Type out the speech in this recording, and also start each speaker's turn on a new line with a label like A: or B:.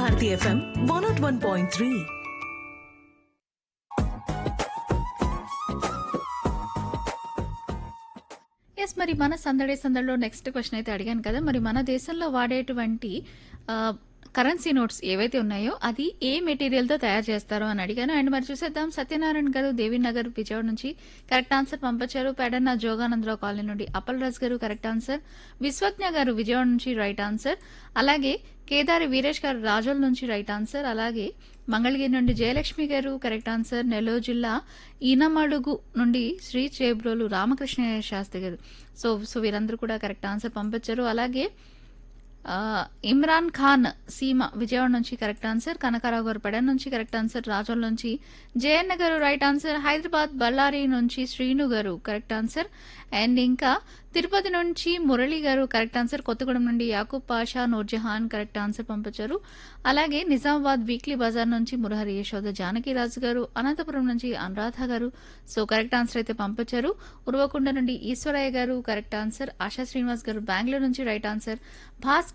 A: Bharati FM one naught one point three
B: S మరి మన సందడి సందడిలో నెక్స్ట్ క్వశ్చన్ అయితే అడిగాను కదా మరి మన దేశంలో వాడేటువంటి కరెన్సీ నోట్స్ ఏవైతే ఉన్నాయో అది ఏ మెటీరియల్తో తయారు చేస్తారో అని అడిగాను అండ్ మరి చూసేద్దాం సత్యనారాయణ గారు దేవీనగర్ విజయవాడ నుంచి కరెక్ట్ ఆన్సర్ పంపించారు పెడన్న జోగానందరావు కాలనీ నుండి అప్పల్ రాజ్ గారు కరెక్ట్ ఆన్సర్ విశ్వజ్ఞ గారు విజయవాడ నుంచి రైట్ ఆన్సర్ అలాగే కేదారి వీరేష్ గారు రాజోల్ నుంచి రైట్ ఆన్సర్ అలాగే మంగళగిరి నుండి జయలక్ష్మి గారు కరెక్ట్ ఆన్సర్ నెల్లూరు జిల్లా ఈనమడుగు నుండి శ్రీ చేబ్రోలు రామకృష్ణ శాస్త్రి గారు సో సో వీరందరూ కూడా కరెక్ట్ ఆన్సర్ పంపించారు అలాగే ఆ, ఇమ్రాన్ ఖాన్ సీమ విజయవాడ నుంచి కరెక్ట్ ఆన్సర్ కనకారావు గారు పెడన్ నుంచి కరెక్ట్ ఆన్సర్ రాజోల్ నుంచి జయన్న గారు రైట్ ఆన్సర్ హైదరాబాద్ బళ్ళారి నుంచి శ్రీను గారు కరెక్ట్ ఆన్సర్ అండ్ ఇంకా తిరుపతి నుంచి మురళి గారు కరెక్ట్ ఆన్సర్ కొత్తగూడెం నుండి యాకూబ్ పాషా నూర్జహాన్ కరెక్ట్ ఆన్సర్ పంపించారు అలాగే నిజామాబాద్ వీక్లీ బజార్ నుంచి మురహరి యశోద జానకిరాజు గారు అనంతపురం నుంచి అనురాధ గారు సో కరెక్ట్ ఆన్సర్ అయితే పంపించారు ఉర్వకొండ నుండి ఈశ్వరయ్య గారు కరెక్ట్ ఆన్సర్ ఆశా శ్రీనివాస్ గారు బెంగళూరు నుంచి రైట్ ఆన్సర్ భాస్కర్